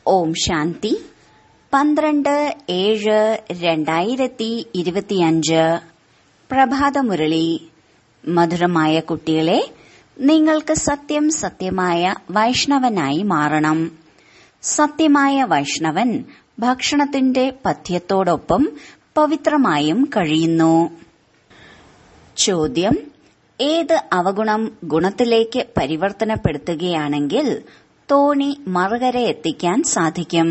ഓം ശാന്തി പന്ത്രണ്ട് ഏഴ് രണ്ടായിരത്തി ഇരുപത്തിയഞ്ച് പ്രഭാതമുരളി മധുരമായ കുട്ടികളെ നിങ്ങൾക്ക് സത്യം സത്യമായ വൈഷ്ണവനായി മാറണം സത്യമായ വൈഷ്ണവൻ ഭക്ഷണത്തിന്റെ പഥ്യത്തോടൊപ്പം പവിത്രമായും കഴിയുന്നു ചോദ്യം ഏത് അവഗുണം ഗുണത്തിലേക്ക് പരിവർത്തനപ്പെടുത്തുകയാണെങ്കിൽ തോണി മറുകര എത്തിക്കാൻ സാധിക്കും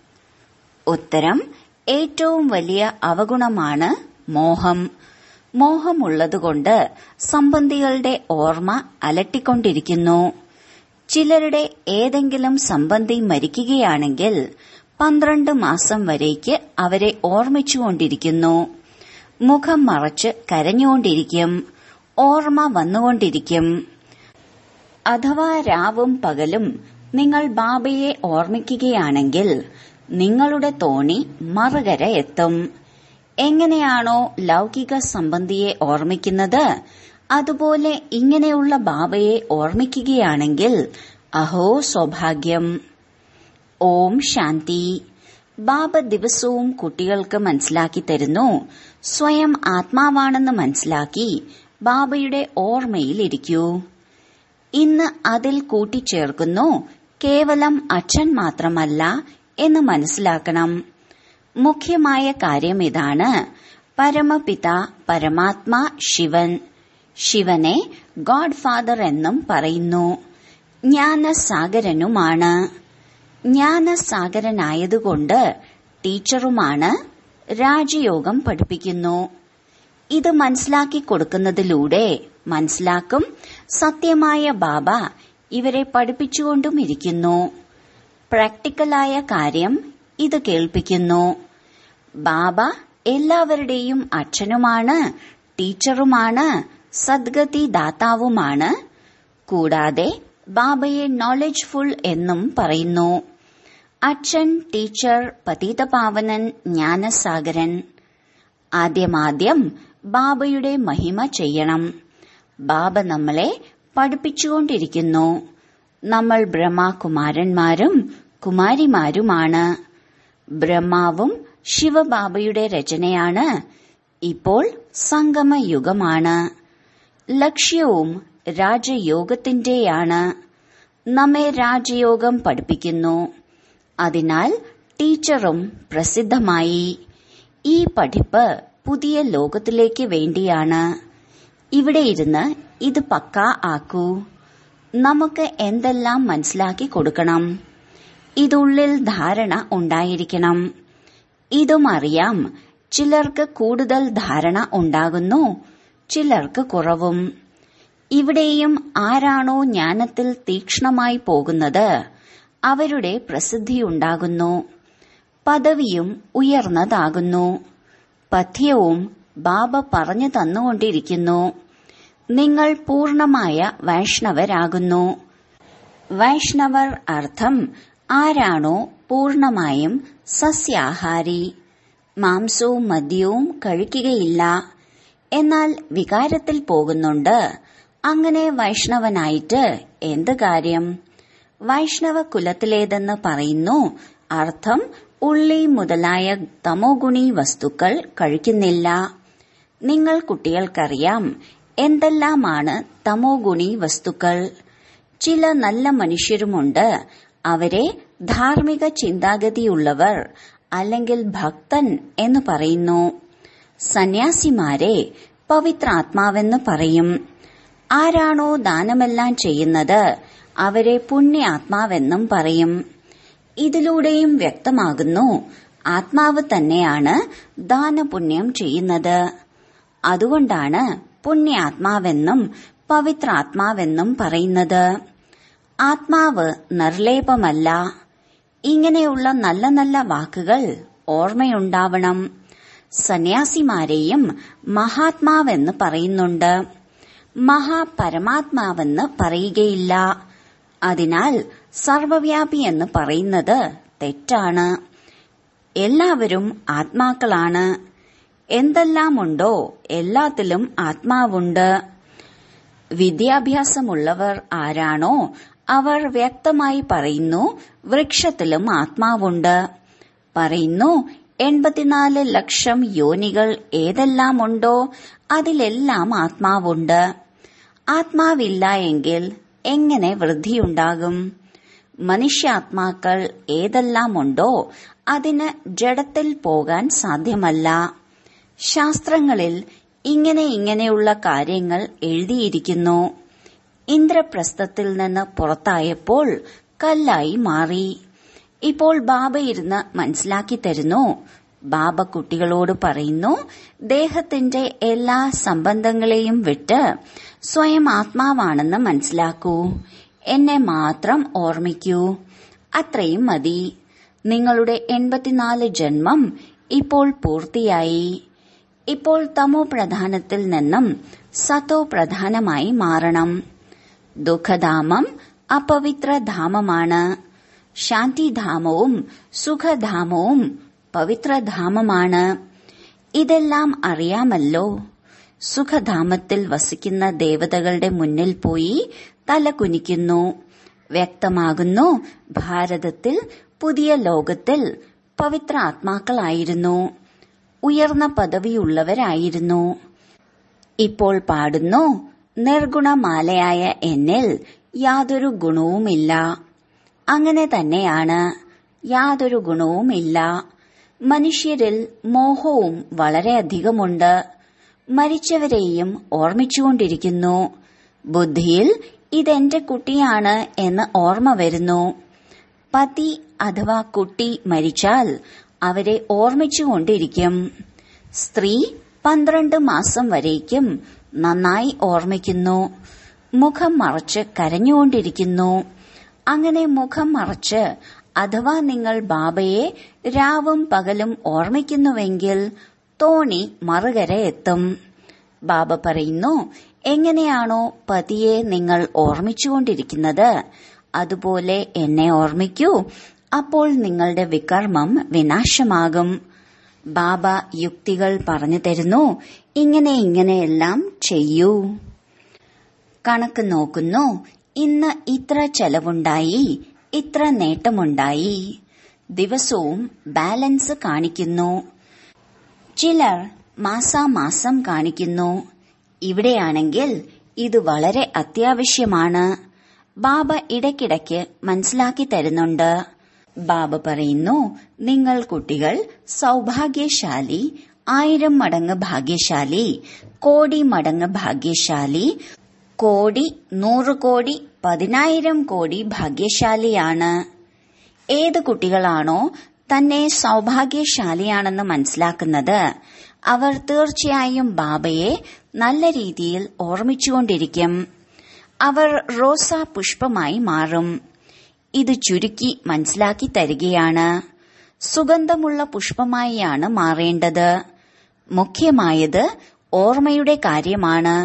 ഉത്തരം ഏറ്റവും വലിയ അവഗുണമാണ് മോഹം മോഹമുള്ളതുകൊണ്ട് സംബന്ധികളുടെ ഓർമ്മ അലട്ടിക്കൊണ്ടിരിക്കുന്നു ചിലരുടെ ഏതെങ്കിലും സംബന്ധി മരിക്കുകയാണെങ്കിൽ പന്ത്രണ്ട് മാസം വരേക്ക് അവരെ ഓർമ്മിച്ചുകൊണ്ടിരിക്കുന്നു മുഖം മറച്ച് കരഞ്ഞുകൊണ്ടിരിക്കും ഓർമ്മ വന്നുകൊണ്ടിരിക്കും അഥവാ രാവും പകലും നിങ്ങൾ ബാബയെ ഓർമ്മിക്കുകയാണെങ്കിൽ നിങ്ങളുടെ തോണി മറുകര എത്തും എങ്ങനെയാണോ ലൗകിക സംബന്ധിയെ ഓർമ്മിക്കുന്നത് അതുപോലെ ഇങ്ങനെയുള്ള ബാബയെ ഓർമ്മിക്കുകയാണെങ്കിൽ അഹോ സൗഭാഗ്യം ഓം ശാന്തി ബാബ ദിവസവും കുട്ടികൾക്ക് മനസ്സിലാക്കി തരുന്നു സ്വയം ആത്മാവാണെന്ന് മനസ്സിലാക്കി ബാബയുടെ ഓർമ്മയിലിരിക്കൂ ഇന്ന് അതിൽ കൂട്ടിച്ചേർക്കുന്നു കേവലം അച്ഛൻ മാത്രമല്ല എന്ന് മനസ്സിലാക്കണം മുഖ്യമായ കാര്യം ഇതാണ് പരമപിത പരമാത്മാ ശിവൻ ശിവനെ ഗോഡ് ഫാദർ എന്നും പറയുന്നു ജ്ഞാനസാഗരനുമാണ് ജ്ഞാനസാഗരനായതുകൊണ്ട് ടീച്ചറുമാണ് രാജയോഗം പഠിപ്പിക്കുന്നു ഇത് മനസ്സിലാക്കി കൊടുക്കുന്നതിലൂടെ മനസ്സിലാക്കും സത്യമായ ബാബ ഇവരെ പഠിപ്പിച്ചുകൊണ്ടും ഇരിക്കുന്നു പ്രാക്ടിക്കലായ കാര്യം ഇത് കേൾപ്പിക്കുന്നു ബാബ എല്ലാവരുടെയും അച്ഛനുമാണ് ടീച്ചറുമാണ് സദ്ഗതി ദാതാവുമാണ് കൂടാതെ ബാബയെ നോളജ്ഫുൾ എന്നും പറയുന്നു അച്ഛൻ ടീച്ചർ പതീതപാവനൻ ജ്ഞാനസാഗരൻ ആദ്യമാദ്യം ബാബയുടെ മഹിമ ചെയ്യണം ബാബ നമ്മളെ പഠിപ്പിച്ചുകൊണ്ടിരിക്കുന്നു നമ്മൾ ബ്രഹ്മകുമാരന്മാരും കുമാരിമാരുമാണ് ബ്രഹ്മാവും ശിവബാബയുടെ രചനയാണ് ഇപ്പോൾ സംഗമയുഗമാണ് ലക്ഷ്യവും രാജയോഗത്തിന്റെയാണ് നമ്മെ രാജയോഗം പഠിപ്പിക്കുന്നു അതിനാൽ ടീച്ചറും പ്രസിദ്ധമായി ഈ പഠിപ്പ് പുതിയ ലോകത്തിലേക്ക് വേണ്ടിയാണ് ഇവിടെ ഇരുന്ന് ഇത് പക്ക ആക്കൂ നമുക്ക് എന്തെല്ലാം മനസ്സിലാക്കി കൊടുക്കണം ഇതുള്ളിൽ ധാരണ ഉണ്ടായിരിക്കണം ഇതും അറിയാം ചിലർക്ക് കൂടുതൽ ധാരണ ഉണ്ടാകുന്നു ചിലർക്ക് കുറവും ഇവിടെയും ആരാണോ ജ്ഞാനത്തിൽ തീക്ഷ്ണമായി പോകുന്നത് അവരുടെ പ്രസിദ്ധിയുണ്ടാകുന്നു പദവിയും ഉയർന്നതാകുന്നു പഥ്യവും ബാബ പറഞ്ഞു തന്നുകൊണ്ടിരിക്കുന്നു നിങ്ങൾ പൂർണമായ വൈഷ്ണവരാകുന്നു വൈഷ്ണവർ അർത്ഥം ആരാണോ പൂർണമായും സസ്യാഹാരി മാംസവും മദ്യവും കഴിക്കുകയില്ല എന്നാൽ വികാരത്തിൽ പോകുന്നുണ്ട് അങ്ങനെ വൈഷ്ണവനായിട്ട് എന്ത് കാര്യം വൈഷ്ണവ കുലത്തിലേതെന്ന് പറയുന്നു അർത്ഥം ഉള്ളി മുതലായ തമോഗുണി വസ്തുക്കൾ കഴിക്കുന്നില്ല നിങ്ങൾ കുട്ടികൾക്കറിയാം എന്തെല്ലാമാണ് തമോഗുണി വസ്തുക്കൾ ചില നല്ല മനുഷ്യരുമുണ്ട് അവരെ ധാർമ്മിക ചിന്താഗതിയുള്ളവർ അല്ലെങ്കിൽ ഭക്തൻ എന്ന് പറയുന്നു സന്യാസിമാരെ പവിത്രാത്മാവെന്ന് പറയും ആരാണോ ദാനമെല്ലാം ചെയ്യുന്നത് അവരെ പുണ്യാത്മാവെന്നും പറയും ഇതിലൂടെയും വ്യക്തമാകുന്നു ആത്മാവ് തന്നെയാണ് ദാനപുണ്യം ചെയ്യുന്നത് അതുകൊണ്ടാണ് പുണ്യാത്മാവെന്നും പവിത്രാത്മാവെന്നും പറയുന്നത് ആത്മാവ് നിർലേപമല്ല ഇങ്ങനെയുള്ള നല്ല നല്ല വാക്കുകൾ ഓർമ്മയുണ്ടാവണം സന്യാസിമാരെയും മഹാത്മാവെന്ന് പറയുന്നുണ്ട് മഹാപരമാത്മാവെന്ന് പറയുകയില്ല അതിനാൽ സർവവ്യാപി എന്ന് പറയുന്നത് തെറ്റാണ് എല്ലാവരും ആത്മാക്കളാണ് എന്തെല്ലാമുണ്ടോ എല്ലാത്തിലും ആത്മാവുണ്ട് വിദ്യാഭ്യാസമുള്ളവർ ആരാണോ അവർ വ്യക്തമായി പറയുന്നു വൃക്ഷത്തിലും ആത്മാവുണ്ട് പറയുന്നു എൺപത്തിനാല് ലക്ഷം യോനികൾ ഏതെല്ലാമുണ്ടോ അതിലെല്ലാം ആത്മാവുണ്ട് ആത്മാവില്ല എങ്കിൽ എങ്ങനെ വൃദ്ധിയുണ്ടാകും മനുഷ്യാത്മാക്കൾ ഏതെല്ലാമുണ്ടോ അതിന് ജഡത്തിൽ പോകാൻ സാധ്യമല്ല ശാസ്ത്രങ്ങളിൽ ഇങ്ങനെ ഇങ്ങനെയുള്ള കാര്യങ്ങൾ എഴുതിയിരിക്കുന്നു ഇന്ദ്രപ്രസ്ഥത്തിൽ നിന്ന് പുറത്തായപ്പോൾ കല്ലായി മാറി ഇപ്പോൾ ബാബ ഇരുന്ന് മനസ്സിലാക്കി തരുന്നു ബാബ കുട്ടികളോട് പറയുന്നു ദേഹത്തിന്റെ എല്ലാ സംബന്ധങ്ങളെയും വിട്ട് സ്വയം ആത്മാവാണെന്ന് മനസ്സിലാക്കൂ എന്നെ മാത്രം ഓർമ്മിക്കൂ അത്രയും മതി നിങ്ങളുടെ എൺപത്തിനാല് ജന്മം ഇപ്പോൾ പൂർത്തിയായി ഇപ്പോൾ തമോ പ്രധാനത്തിൽ നിന്നും സത്തോ പ്രധാനമായി മാറണം ദുഃഖധാമം അപവിത്രധാമമാണ് ശാന്തിധാമവും സുഖധാമവും പവിത്രധാമമാണ് ഇതെല്ലാം അറിയാമല്ലോ സുഖധാമത്തിൽ വസിക്കുന്ന ദേവതകളുടെ മുന്നിൽ പോയി തല കുനിക്കുന്നു വ്യക്തമാകുന്നു ഭാരതത്തിൽ പുതിയ ലോകത്തിൽ പവിത്ര ആത്മാക്കളായിരുന്നു ഉയർന്ന പദവിയുള്ളവരായിരുന്നു ഇപ്പോൾ പാടുന്നു നിർഗുണമാലയായ എന്നിൽ യാതൊരു ഗുണവുമില്ല അങ്ങനെ തന്നെയാണ് യാതൊരു ഗുണവുമില്ല മനുഷ്യരിൽ മോഹവും വളരെയധികമുണ്ട് മരിച്ചവരെയും ഓർമ്മിച്ചുകൊണ്ടിരിക്കുന്നു ബുദ്ധിയിൽ ഇതെന്റെ കുട്ടിയാണ് എന്ന് ഓർമ്മ വരുന്നു പതി അഥവാ കുട്ടി മരിച്ചാൽ അവരെ ഓർമ്മിച്ചുകൊണ്ടിരിക്കും സ്ത്രീ പന്ത്രണ്ട് മാസം വരേക്കും നന്നായി ഓർമ്മിക്കുന്നു മുഖം മറച്ച് കരഞ്ഞുകൊണ്ടിരിക്കുന്നു അങ്ങനെ മുഖം മറച്ച് അഥവാ നിങ്ങൾ ബാബയെ രാവും പകലും ഓർമ്മിക്കുന്നുവെങ്കിൽ തോണി മറുകര എത്തും ബാബ പറയുന്നു എങ്ങനെയാണോ പതിയെ നിങ്ങൾ ഓർമ്മിച്ചുകൊണ്ടിരിക്കുന്നത് അതുപോലെ എന്നെ ഓർമ്മിക്കൂ അപ്പോൾ നിങ്ങളുടെ വികർമ്മം വിനാശമാകും ബാബ യുക്തികൾ പറഞ്ഞു തരുന്നു ഇങ്ങനെ ഇങ്ങനെയെല്ലാം ചെയ്യൂ കണക്ക് നോക്കുന്നു ഇന്ന് ഇത്ര ചെലവുണ്ടായി ഇത്ര നേട്ടമുണ്ടായി ദിവസവും ബാലൻസ് കാണിക്കുന്നു ചിലർ മാസാമാസം കാണിക്കുന്നു ഇവിടെയാണെങ്കിൽ ഇത് വളരെ അത്യാവശ്യമാണ് ബാബ ഇടയ്ക്കിടയ്ക്ക് മനസ്സിലാക്കി തരുന്നുണ്ട് ബാബ പറയുന്നു നിങ്ങൾ കുട്ടികൾ സൗഭാഗ്യശാലി ആയിരം മടങ്ങ് ഭാഗ്യശാലി കോടി മടങ്ങ് ഭാഗ്യശാലി കോടി നൂറ് കോടി പതിനായിരം കോടി ഭാഗ്യശാലിയാണ് ഏത് കുട്ടികളാണോ തന്നെ സൗഭാഗ്യശാലിയാണെന്ന് മനസ്സിലാക്കുന്നത് അവർ തീർച്ചയായും ബാബയെ നല്ല രീതിയിൽ ഓർമ്മിച്ചുകൊണ്ടിരിക്കും അവർ റോസ പുഷ്പമായി മാറും ഇത് ചുരുക്കി മനസ്സിലാക്കി തരികയാണ് സുഗന്ധമുള്ള പുഷ്പമായിയാണ് മാറേണ്ടത് മുഖ്യമായത് ഓർമ്മയുടെ കാര്യമാണ്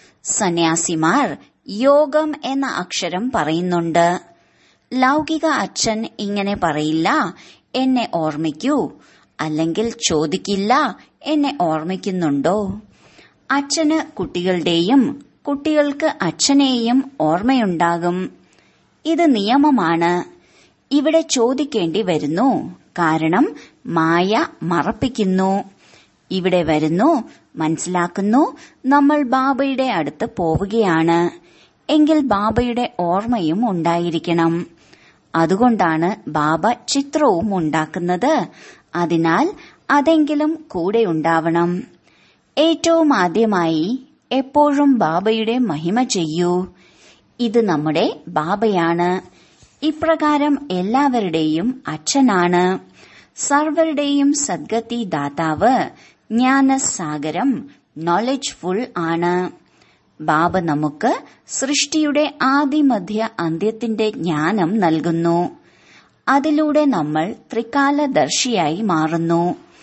സന്യാസിമാർ യോഗം എന്ന അക്ഷരം പറയുന്നുണ്ട് ലൗകിക അച്ഛൻ ഇങ്ങനെ പറയില്ല എന്നെ ഓർമ്മിക്കൂ അല്ലെങ്കിൽ ചോദിക്കില്ല എന്നെ ഓർമ്മിക്കുന്നുണ്ടോ അച്ഛന് കുട്ടികളുടെയും കുട്ടികൾക്ക് അച്ഛനെയും ഓർമ്മയുണ്ടാകും ഇത് നിയമമാണ് ഇവിടെ ചോദിക്കേണ്ടി വരുന്നു കാരണം മായ മറപ്പിക്കുന്നു ഇവിടെ വരുന്നു മനസ്സിലാക്കുന്നു നമ്മൾ ബാബയുടെ അടുത്ത് പോവുകയാണ് എങ്കിൽ ബാബയുടെ ഓർമ്മയും ഉണ്ടായിരിക്കണം അതുകൊണ്ടാണ് ബാബ ചിത്രവും ഉണ്ടാക്കുന്നത് അതിനാൽ അതെങ്കിലും കൂടെ ഉണ്ടാവണം ഏറ്റവും ആദ്യമായി എപ്പോഴും ബാബയുടെ മഹിമ ചെയ്യൂ ഇത് നമ്മുടെ ബാബയാണ് ഇപ്രകാരം എല്ലാവരുടെയും അച്ഛനാണ് സർവരുടെയും സദ്ഗതി ദാതാവ് ജ്ഞാനസാഗരം നോളജ് ഫുൾ ആണ് ബാബ നമുക്ക് സൃഷ്ടിയുടെ ആദിമധ്യ അന്ത്യത്തിന്റെ ജ്ഞാനം നൽകുന്നു അതിലൂടെ നമ്മൾ ത്രികാലദർശിയായി മാറുന്നു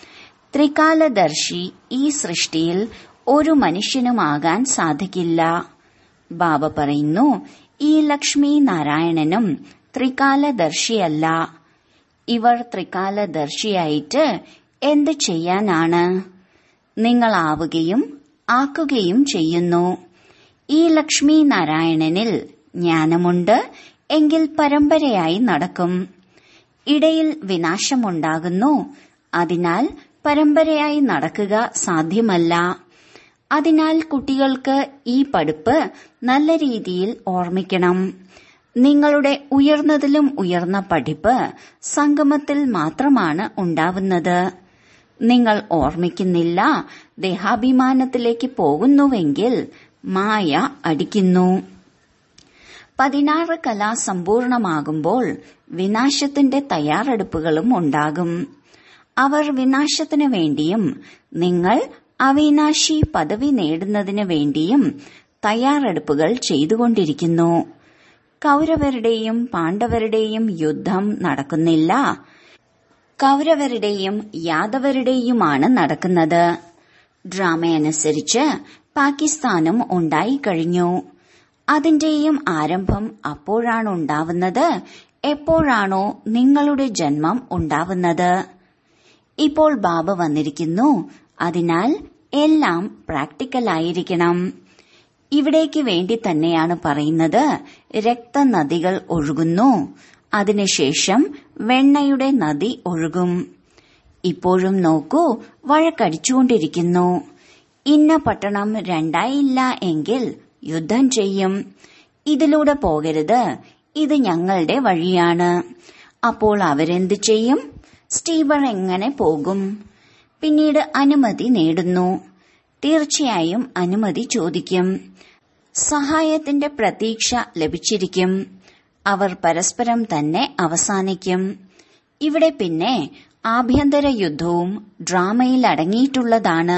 ത്രികാലദർശി ഈ സൃഷ്ടിയിൽ ഒരു മനുഷ്യനുമാകാൻ സാധിക്കില്ല ബാബ പറയുന്നു ഈ ലക്ഷ്മി നാരായണനും ത്രികാലദർശിയല്ല ഇവർ ത്രികാലദർശിയായിട്ട് എന്ത് ചെയ്യാനാണ് നിങ്ങളാവുകയും ആക്കുകയും ചെയ്യുന്നു ഈ ലക്ഷ്മി നാരായണനിൽ ജ്ഞാനമുണ്ട് എങ്കിൽ പരമ്പരയായി നടക്കും ഇടയിൽ വിനാശമുണ്ടാകുന്നു അതിനാൽ പരമ്പരയായി നടക്കുക സാധ്യമല്ല അതിനാൽ കുട്ടികൾക്ക് ഈ പഠിപ്പ് നല്ല രീതിയിൽ ഓർമ്മിക്കണം നിങ്ങളുടെ ഉയർന്നതിലും ഉയർന്ന പഠിപ്പ് സംഗമത്തിൽ മാത്രമാണ് ഉണ്ടാവുന്നത് നിങ്ങൾ ഓർമ്മിക്കുന്നില്ല ദേഹാഭിമാനത്തിലേക്ക് പോകുന്നുവെങ്കിൽ മായ അടിക്കുന്നു പതിനാറ് കല സമ്പൂർണമാകുമ്പോൾ വിനാശത്തിന്റെ തയ്യാറെടുപ്പുകളും ഉണ്ടാകും അവർ വിനാശത്തിനു വേണ്ടിയും നിങ്ങൾ അവിനാശി പദവി നേടുന്നതിനു വേണ്ടിയും തയ്യാറെടുപ്പുകൾ ചെയ്തുകൊണ്ടിരിക്കുന്നു കൗരവരുടെയും പാണ്ഡവരുടെയും യുദ്ധം നടക്കുന്നില്ല കൗരവരുടെയും യാദവരുടെയുമാണ് നടക്കുന്നത് ഡ്രാമയനുസരിച്ച് പാകിസ്ഥാനും ഉണ്ടായിക്കഴിഞ്ഞു അതിന്റെയും ആരംഭം അപ്പോഴാണ് ഉണ്ടാവുന്നത് എപ്പോഴാണോ നിങ്ങളുടെ ജന്മം ഉണ്ടാവുന്നത് ഇപ്പോൾ ബാബ വന്നിരിക്കുന്നു അതിനാൽ എല്ലാം പ്രാക്ടിക്കലായിരിക്കണം ഇവിടേക്ക് വേണ്ടി തന്നെയാണ് പറയുന്നത് രക്തനദികൾ ഒഴുകുന്നു അതിനുശേഷം വെണ്ണയുടെ നദി ഒഴുകും ഇപ്പോഴും നോക്കൂ വഴക്കടിച്ചുകൊണ്ടിരിക്കുന്നു ഇന്ന പട്ടണം രണ്ടായില്ല എങ്കിൽ യുദ്ധം ചെയ്യും ഇതിലൂടെ പോകരുത് ഇത് ഞങ്ങളുടെ വഴിയാണ് അപ്പോൾ അവരെന്ത് ചെയ്യും സ്റ്റീബർ എങ്ങനെ പോകും പിന്നീട് അനുമതി നേടുന്നു തീർച്ചയായും അനുമതി ചോദിക്കും സഹായത്തിന്റെ പ്രതീക്ഷ ലഭിച്ചിരിക്കും അവർ പരസ്പരം തന്നെ അവസാനിക്കും ഇവിടെ പിന്നെ ആഭ്യന്തര യുദ്ധവും ഡ്രാമയിൽ അടങ്ങിയിട്ടുള്ളതാണ്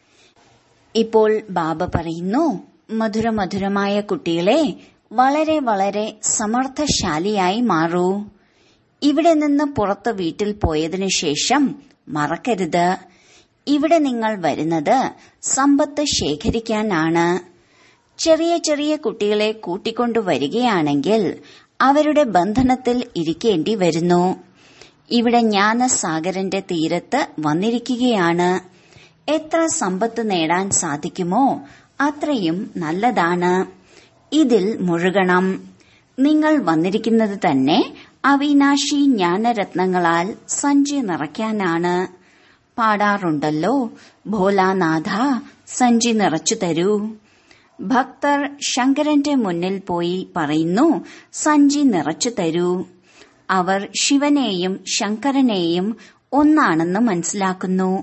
ഇപ്പോൾ ബാബ പറയുന്നു മധുരമധുരമായ കുട്ടികളെ വളരെ വളരെ സമർത്ഥശാലിയായി മാറൂ ഇവിടെ നിന്ന് പുറത്ത് വീട്ടിൽ പോയതിനു ശേഷം മറക്കരുത് ഇവിടെ നിങ്ങൾ വരുന്നത് സമ്പത്ത് ശേഖരിക്കാനാണ് ചെറിയ ചെറിയ കുട്ടികളെ കൂട്ടിക്കൊണ്ടുവരികയാണെങ്കിൽ അവരുടെ ബന്ധനത്തിൽ ഇരിക്കേണ്ടി വരുന്നു ഇവിടെ ജ്ഞാനസാഗരന്റെ തീരത്ത് വന്നിരിക്കുകയാണ് എത്ര സമ്പത്ത് നേടാൻ സാധിക്കുമോ അത്രയും നല്ലതാണ് ഇതിൽ മുഴുകണം നിങ്ങൾ വന്നിരിക്കുന്നത് തന്നെ അവിനാശി ജ്ഞാനരത്നങ്ങളാൽ സഞ്ചി നിറയ്ക്കാനാണ് പാടാറുണ്ടല്ലോ ഭോലാനാഥ സഞ്ചി നിറച്ചു തരൂ ഭക്തർ ശങ്കരന്റെ മുന്നിൽ പോയി പറയുന്നു സഞ്ചി നിറച്ചു തരൂ അവർ ശിവനെയും ശങ്കരനെയും ഒന്നാണെന്ന് മനസ്സിലാക്കുന്നു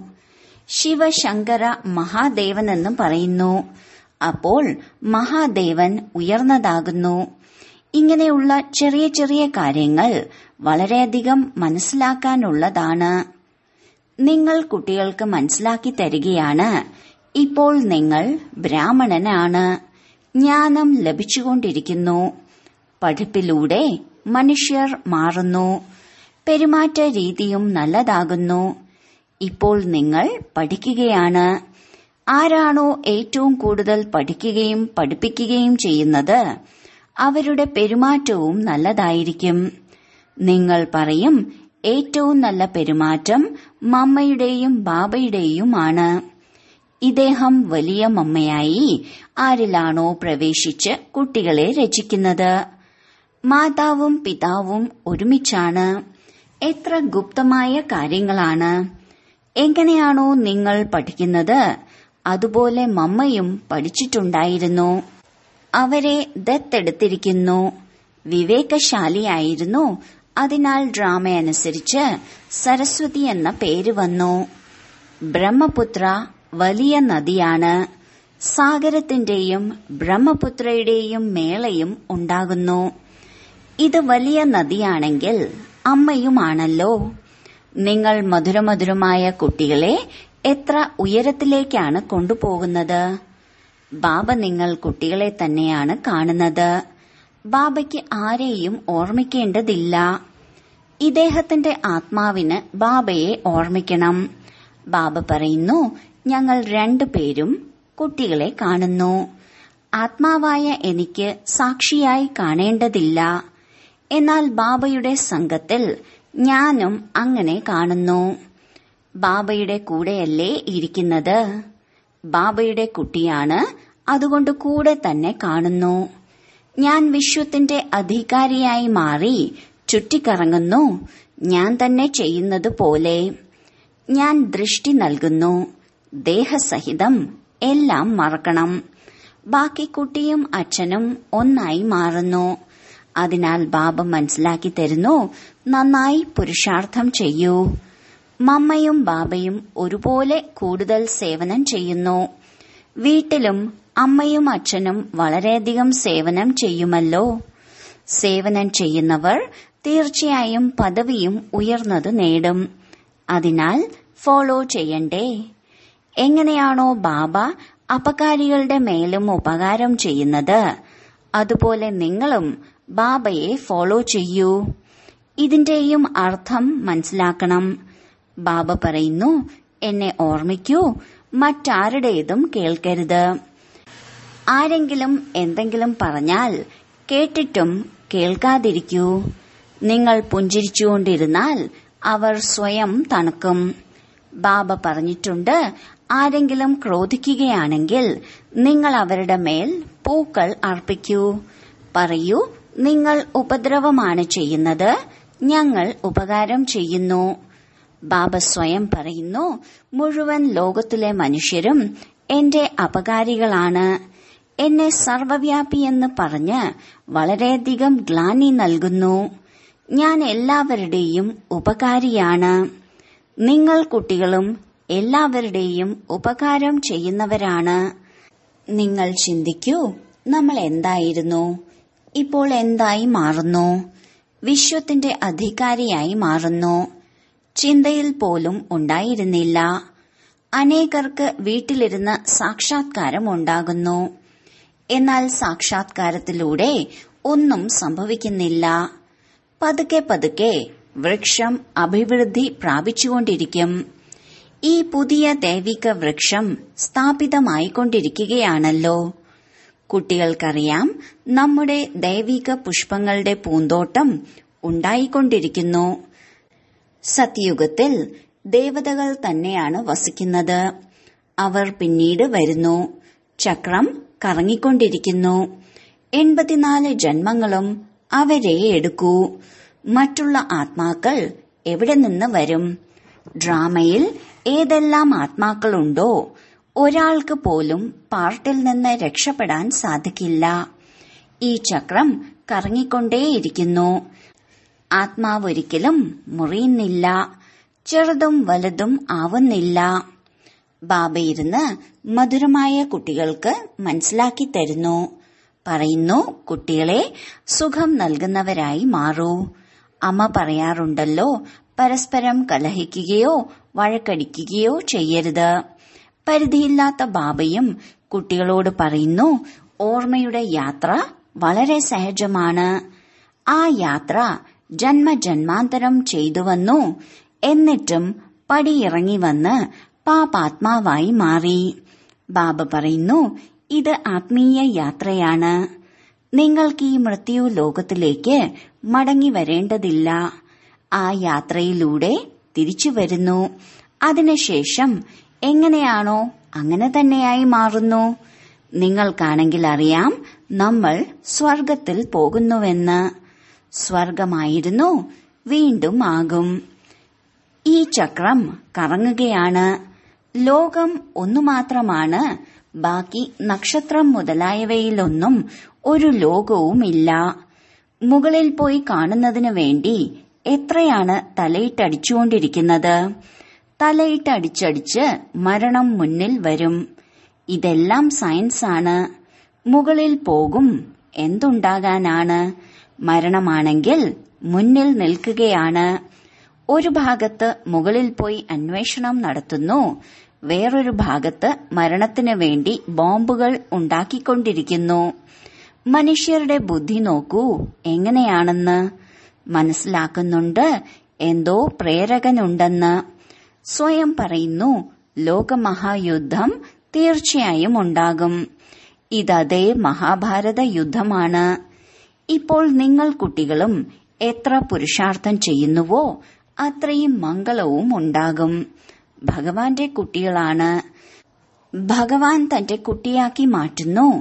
ശിവശങ്കര മഹാദേവനെന്ന് പറയുന്നു അപ്പോൾ മഹാദേവൻ ഉയർന്നതാകുന്നു ഇങ്ങനെയുള്ള ചെറിയ ചെറിയ കാര്യങ്ങൾ വളരെയധികം മനസ്സിലാക്കാനുള്ളതാണ് നിങ്ങൾ കുട്ടികൾക്ക് മനസ്സിലാക്കി തരികയാണ് ഇപ്പോൾ നിങ്ങൾ ബ്രാഹ്മണനാണ് ജ്ഞാനം ലഭിച്ചുകൊണ്ടിരിക്കുന്നു പഠിപ്പിലൂടെ മനുഷ്യർ മാറുന്നു പെരുമാറ്റ രീതിയും നല്ലതാകുന്നു ഇപ്പോൾ നിങ്ങൾ പഠിക്കുകയാണ് ആരാണോ ഏറ്റവും കൂടുതൽ പഠിക്കുകയും പഠിപ്പിക്കുകയും ചെയ്യുന്നത് അവരുടെ പെരുമാറ്റവും നല്ലതായിരിക്കും നിങ്ങൾ പറയും ഏറ്റവും നല്ല പെരുമാറ്റം മമ്മയുടെയും ബാബയുടെയുമാണ് ഇദ്ദേഹം വലിയ മമ്മയായി ആരിലാണോ പ്രവേശിച്ച് കുട്ടികളെ രചിക്കുന്നത് മാതാവും പിതാവും ഒരുമിച്ചാണ് എത്ര ഗുപ്തമായ കാര്യങ്ങളാണ് എങ്ങനെയാണോ നിങ്ങൾ പഠിക്കുന്നത് അതുപോലെ മമ്മയും പഠിച്ചിട്ടുണ്ടായിരുന്നു അവരെ ദത്തെടുത്തിരിക്കുന്നു വിവേകശാലിയായിരുന്നു അതിനാൽ ഡ്രാമയനുസരിച്ച് സരസ്വതി എന്ന പേര് വന്നു ബ്രഹ്മപുത്ര വലിയ നദിയാണ് സാഗരത്തിന്റെയും ബ്രഹ്മപുത്രയുടെയും മേളയും ഉണ്ടാകുന്നു ഇത് വലിയ നദിയാണെങ്കിൽ അമ്മയുമാണല്ലോ നിങ്ങൾ മധുരമധുരമായ കുട്ടികളെ എത്ര ഉയരത്തിലേക്കാണ് കൊണ്ടുപോകുന്നത് ബാബ നിങ്ങൾ കുട്ടികളെ തന്നെയാണ് കാണുന്നത് ബാബയ്ക്ക് ആരെയും ഓർമ്മിക്കേണ്ടതില്ല ഇദ്ദേഹത്തിന്റെ ആത്മാവിന് ബാബയെ ഓർമ്മിക്കണം ബാബ പറയുന്നു ഞങ്ങൾ രണ്ടുപേരും കുട്ടികളെ കാണുന്നു ആത്മാവായ എനിക്ക് സാക്ഷിയായി കാണേണ്ടതില്ല എന്നാൽ ബാബയുടെ സംഘത്തിൽ ഞാനും അങ്ങനെ കാണുന്നു ബാബയുടെ കൂടെയല്ലേ ഇരിക്കുന്നത് ബാബയുടെ കുട്ടിയാണ് അതുകൊണ്ട് കൂടെ തന്നെ കാണുന്നു ഞാൻ വിശ്വത്തിന്റെ അധികാരിയായി മാറി ചുറ്റിക്കറങ്ങുന്നു ഞാൻ തന്നെ ചെയ്യുന്നത് പോലെ ഞാൻ ദൃഷ്ടി നൽകുന്നു ദേഹസഹിതം എല്ലാം മറക്കണം ബാക്കി കുട്ടിയും അച്ഛനും ഒന്നായി മാറുന്നു അതിനാൽ ബാബ മനസ്സിലാക്കി തരുന്നു നന്നായി പുരുഷാർത്ഥം ചെയ്യൂ മമ്മയും ബാബയും ഒരുപോലെ കൂടുതൽ സേവനം ചെയ്യുന്നു വീട്ടിലും അമ്മയും അച്ഛനും വളരെയധികം സേവനം ചെയ്യുമല്ലോ സേവനം ചെയ്യുന്നവർ തീർച്ചയായും പദവിയും ഉയർന്നത് നേടും അതിനാൽ ഫോളോ ചെയ്യണ്ടേ എങ്ങനെയാണോ ബാബ അപകാരികളുടെ മേലും ഉപകാരം ചെയ്യുന്നത് അതുപോലെ നിങ്ങളും ബാബയെ ഫോളോ ചെയ്യൂ ഇതിന്റെയും അർത്ഥം മനസ്സിലാക്കണം ബാബ പറയുന്നു എന്നെ ഓർമ്മിക്കൂ മറ്റാരുടേതും കേൾക്കരുത് ആരെങ്കിലും എന്തെങ്കിലും പറഞ്ഞാൽ കേട്ടിട്ടും കേൾക്കാതിരിക്കൂ നിങ്ങൾ പുഞ്ചിരിച്ചുകൊണ്ടിരുന്നാൽ അവർ സ്വയം തണുക്കും ബാബ പറഞ്ഞിട്ടുണ്ട് ആരെങ്കിലും ക്രോധിക്കുകയാണെങ്കിൽ നിങ്ങൾ അവരുടെ മേൽ പൂക്കൾ അർപ്പിക്കൂ പറയൂ നിങ്ങൾ ഉപദ്രവമാണ് ചെയ്യുന്നത് ഞങ്ങൾ ഉപകാരം ചെയ്യുന്നു ബാബ സ്വയം പറയുന്നു മുഴുവൻ ലോകത്തിലെ മനുഷ്യരും എന്റെ അപകാരികളാണ് എന്നെ സർവവ്യാപിയെന്ന് പറഞ്ഞ് വളരെയധികം ഗ്ലാനി നൽകുന്നു ഞാൻ എല്ലാവരുടെയും ഉപകാരിയാണ് നിങ്ങൾ കുട്ടികളും എല്ലാവരുടെയും ഉപകാരം ചെയ്യുന്നവരാണ് നിങ്ങൾ ചിന്തിക്കൂ നമ്മൾ എന്തായിരുന്നു ഇപ്പോൾ എന്തായി മാറുന്നു വിശ്വത്തിന്റെ അധികാരിയായി മാറുന്നു ചിന്തയിൽ പോലും ഉണ്ടായിരുന്നില്ല അനേകർക്ക് വീട്ടിലിരുന്ന് സാക്ഷാത്കാരം ഉണ്ടാകുന്നു എന്നാൽ സാക്ഷാത്കാരത്തിലൂടെ ഒന്നും സംഭവിക്കുന്നില്ല പതുക്കെ പതുക്കെ വൃക്ഷം അഭിവൃദ്ധി പ്രാപിച്ചുകൊണ്ടിരിക്കും ഈ പുതിയ ദൈവിക വൃക്ഷം സ്ഥാപിതമായിക്കൊണ്ടിരിക്കുകയാണല്ലോ കുട്ടികൾക്കറിയാം നമ്മുടെ ദൈവിക പുഷ്പങ്ങളുടെ പൂന്തോട്ടം ഉണ്ടായിക്കൊണ്ടിരിക്കുന്നു സത്യുഗത്തിൽ ദേവതകൾ തന്നെയാണ് വസിക്കുന്നത് അവർ പിന്നീട് വരുന്നു ചക്രം കറങ്ങിക്കൊണ്ടിരിക്കുന്നു എൺപത്തിനാല് ജന്മങ്ങളും അവരെ എടുക്കൂ മറ്റുള്ള ആത്മാക്കൾ എവിടെ നിന്ന് വരും ഡ്രാമയിൽ ഏതെല്ലാം ആത്മാക്കളുണ്ടോ ഒരാൾക്ക് പോലും പാർട്ടിൽ നിന്ന് രക്ഷപ്പെടാൻ സാധിക്കില്ല ഈ ചക്രം കറങ്ങിക്കൊണ്ടേയിരിക്കുന്നു ആത്മാവൊരിക്കലും മുറിയുന്നില്ല ചെറുതും വലുതും ആവുന്നില്ല ബാബയിരുന്ന് മധുരമായ കുട്ടികൾക്ക് മനസ്സിലാക്കി തരുന്നു പറയുന്നു കുട്ടികളെ സുഖം നൽകുന്നവരായി മാറൂ അമ്മ പറയാറുണ്ടല്ലോ പരസ്പരം കലഹിക്കുകയോ വഴക്കടിക്കുകയോ ചെയ്യരുത് പരിധിയില്ലാത്ത ബാബയും കുട്ടികളോട് പറയുന്നു ഓർമ്മയുടെ യാത്ര വളരെ സഹജമാണ് ആ യാത്ര ജന്മജന്മാന്തരം ചെയ്തുവന്നു എന്നിട്ടും പടിയിറങ്ങി വന്ന് പാപാത്മാവായി മാറി ബാബ പറയുന്നു ഇത് ആത്മീയ യാത്രയാണ് നിങ്ങൾക്ക് ഈ മൃത്യു ലോകത്തിലേക്ക് മടങ്ങി വരേണ്ടതില്ല ആ യാത്രയിലൂടെ തിരിച്ചു വരുന്നു അതിനുശേഷം എങ്ങനെയാണോ അങ്ങനെ തന്നെയായി മാറുന്നു നിങ്ങൾക്കാണെങ്കിൽ അറിയാം നമ്മൾ സ്വർഗത്തിൽ പോകുന്നുവെന്ന് സ്വർഗമായിരുന്നു വീണ്ടും ആകും ഈ ചക്രം കറങ്ങുകയാണ് ലോകം ഒന്നു മാത്രമാണ് ബാക്കി നക്ഷത്രം മുതലായവയിലൊന്നും ഒരു ലോകവുമില്ല മുകളിൽ പോയി കാണുന്നതിനു വേണ്ടി എത്രയാണ് തലയിട്ടടിച്ചുകൊണ്ടിരിക്കുന്നത് തലയിട്ടടിച്ചടിച്ച് മരണം മുന്നിൽ വരും ഇതെല്ലാം സയൻസാണ് മുകളിൽ പോകും എന്തുണ്ടാകാനാണ് മരണമാണെങ്കിൽ മുന്നിൽ നിൽക്കുകയാണ് ഒരു ഭാഗത്ത് മുകളിൽ പോയി അന്വേഷണം നടത്തുന്നു വേറൊരു ഭാഗത്ത് മരണത്തിന് വേണ്ടി ബോംബുകൾ ഉണ്ടാക്കിക്കൊണ്ടിരിക്കുന്നു മനുഷ്യരുടെ ബുദ്ധി നോക്കൂ എങ്ങനെയാണെന്ന് മനസ്സിലാക്കുന്നുണ്ട് എന്തോ പ്രേരകനുണ്ടെന്ന് സ്വയം പറയുന്നു ലോകമഹായുദ്ധം തീർച്ചയായും ഉണ്ടാകും ഇതതേ മഹാഭാരത യുദ്ധമാണ് ഇപ്പോൾ നിങ്ങൾ കുട്ടികളും എത്ര പുരുഷാർത്ഥം ചെയ്യുന്നുവോ അത്രയും മംഗളവും ഉണ്ടാകും ഭഗവാന്റെ കുട്ടികളാണ് ഭഗവാൻ തന്റെ കുട്ടിയാക്കി മാറ്റുന്നു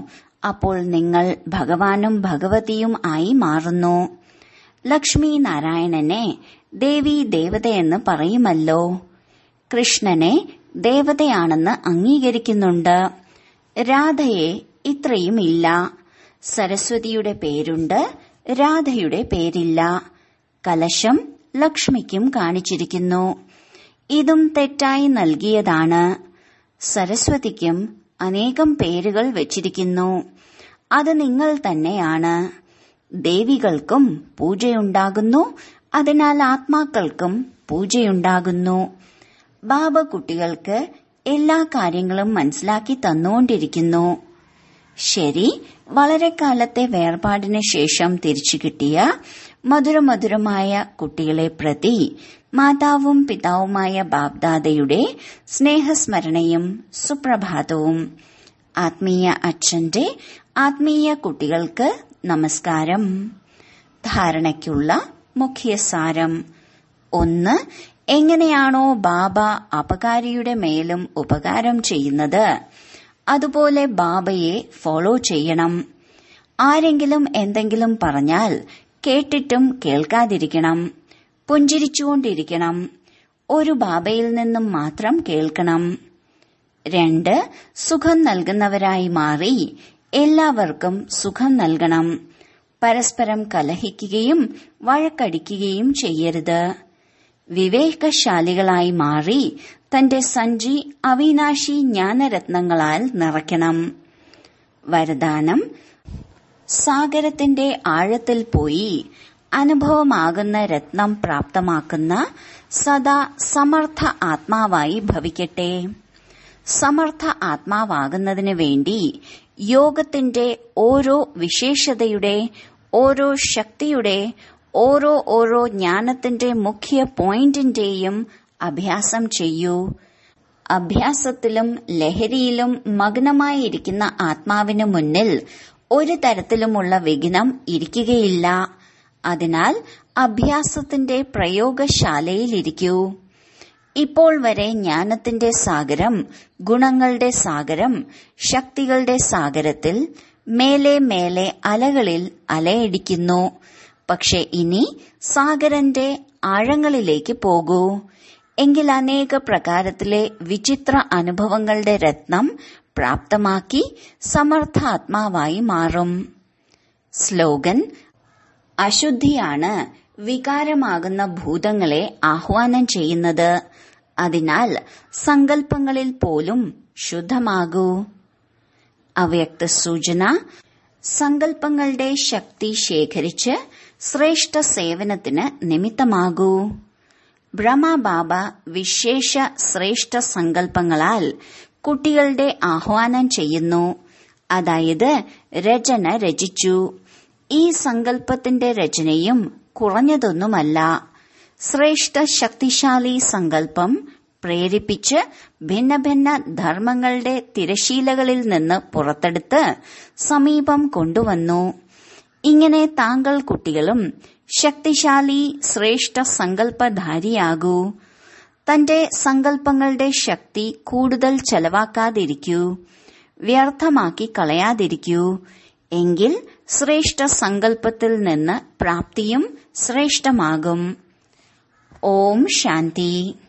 അപ്പോൾ നിങ്ങൾ ഭഗവാനും ഭഗവതിയും ആയി മാറുന്നു ലക്ഷ്മി നാരായണനെ ദേവി ദേവതയെന്ന് പറയുമല്ലോ കൃഷ്ണനെ ദേവതയാണെന്ന് അംഗീകരിക്കുന്നുണ്ട് രാധയെ ഇത്രയും ഇല്ല സരസ്വതിയുടെ പേരുണ്ട് രാധയുടെ പേരില്ല കലശം ലക്ഷ്മിക്കും കാണിച്ചിരിക്കുന്നു ഇതും തെറ്റായി നൽകിയതാണ് സരസ്വതിക്കും അനേകം പേരുകൾ വച്ചിരിക്കുന്നു അത് നിങ്ങൾ തന്നെയാണ് ദേവികൾക്കും പൂജയുണ്ടാകുന്നു അതിനാൽ ആത്മാക്കൾക്കും പൂജയുണ്ടാകുന്നു ബാബ കുട്ടികൾക്ക് എല്ലാ കാര്യങ്ങളും മനസ്സിലാക്കി തന്നുകൊണ്ടിരിക്കുന്നു ശരി വളരെ കാലത്തെ വേർപാടിന് ശേഷം തിരിച്ചു കിട്ടിയ മധുരമധുരമായ കുട്ടികളെ പ്രതി മാതാവും പിതാവുമായ ബാബ്ദാദയുടെ സ്നേഹസ്മരണയും സുപ്രഭാതവും ആത്മീയ അച്ഛന്റെ ആത്മീയ കുട്ടികൾക്ക് നമസ്കാരം ധാരണയ്ക്കുള്ള മുഖ്യസാരം ഒന്ന് എങ്ങനെയാണോ ബാബ അപകാരിയുടെ മേലും ഉപകാരം ചെയ്യുന്നത് അതുപോലെ ബാബയെ ഫോളോ ചെയ്യണം ആരെങ്കിലും എന്തെങ്കിലും പറഞ്ഞാൽ കേട്ടിട്ടും കേൾക്കാതിരിക്കണം പുഞ്ചിരിച്ചുകൊണ്ടിരിക്കണം ഒരു ബാബയിൽ നിന്നും മാത്രം കേൾക്കണം രണ്ട് സുഖം നൽകുന്നവരായി മാറി എല്ലാവർക്കും സുഖം നൽകണം പരസ്പരം കലഹിക്കുകയും വഴക്കടിക്കുകയും ചെയ്യരുത് വിവേകശാലികളായി മാറി തന്റെ സഞ്ചി അവിനാശി ജ്ഞാനരത്നങ്ങളാൽ നിറയ്ക്കണം വരദാനം സാഗരത്തിന്റെ ആഴത്തിൽ പോയി അനുഭവമാകുന്ന രത്നം പ്രാപ്തമാക്കുന്ന സദാ സമർത്ഥ ആത്മാവായി ഭവിക്കട്ടെ സമർത്ഥ ആത്മാവാകുന്നതിന് വേണ്ടി യോഗത്തിന്റെ ഓരോ വിശേഷതയുടെ ഓരോ ശക്തിയുടെ ഓരോ ഓരോ ജ്ഞാനത്തിന്റെ മുഖ്യ പോയിന്റിന്റെയും അഭ്യാസം ചെയ്യൂ അഭ്യാസത്തിലും ലഹരിയിലും മഗ്നമായിരിക്കുന്ന ആത്മാവിനു മുന്നിൽ ഒരു തരത്തിലുമുള്ള വിഘ്നം ഇരിക്കുകയില്ല അതിനാൽ അഭ്യാസത്തിന്റെ പ്രയോഗശാലയിലിരിക്കൂ ഇപ്പോൾ വരെ ജ്ഞാനത്തിന്റെ സാഗരം ഗുണങ്ങളുടെ സാഗരം ശക്തികളുടെ സാഗരത്തിൽ മേലെ മേലെ അലകളിൽ അലയടിക്കുന്നു പക്ഷെ ഇനി സാഗരന്റെ ആഴങ്ങളിലേക്ക് പോകൂ എങ്കിൽ അനേക പ്രകാരത്തിലെ വിചിത്ര അനുഭവങ്ങളുടെ രത്നം പ്രാപ്തമാക്കി സമർത്ഥാത്മാവായി മാറും സ്ലോഗൻ അശുദ്ധിയാണ് വികാരമാകുന്ന ഭൂതങ്ങളെ ആഹ്വാനം ചെയ്യുന്നത് അതിനാൽ സങ്കല്പങ്ങളിൽ പോലും ശുദ്ധമാകൂ അവ്യക്ത സൂചന സങ്കല്പങ്ങളുടെ ശക്തി ശേഖരിച്ച് ശ്രേഷ്ഠ സേവനത്തിന് നിമിത്തമാകൂ ബ്രഹ്മബാബ വിശേഷ ശ്രേഷ്ഠ സങ്കല്പങ്ങളാൽ കുട്ടികളുടെ ആഹ്വാനം ചെയ്യുന്നു അതായത് രചന രചിച്ചു ഈ സങ്കല്പത്തിന്റെ രചനയും കുറഞ്ഞതൊന്നുമല്ല ശ്രേഷ്ഠ ശക്തിശാലി സങ്കല്പം പ്രേരിപ്പിച്ച് ഭിന്ന ഭിന്ന ധർമ്മങ്ങളുടെ തിരശീലകളിൽ നിന്ന് പുറത്തെടുത്ത് സമീപം കൊണ്ടുവന്നു ഇങ്ങനെ താങ്കൾ കുട്ടികളും ശക്തിശാലി ശ്രേഷ്ഠ സങ്കല്പധാരിയാകൂ തന്റെ സങ്കല്പങ്ങളുടെ ശക്തി കൂടുതൽ ചെലവാക്കാതിരിക്കൂ വ്യർത്ഥമാക്കി കളയാതിരിക്കൂ എങ്കിൽ ശ്രേഷ്ഠ സങ്കല്പത്തിൽ നിന്ന് പ്രാപ്തിയും ശ്രേഷ്ഠമാകും ഓം ശാന്തി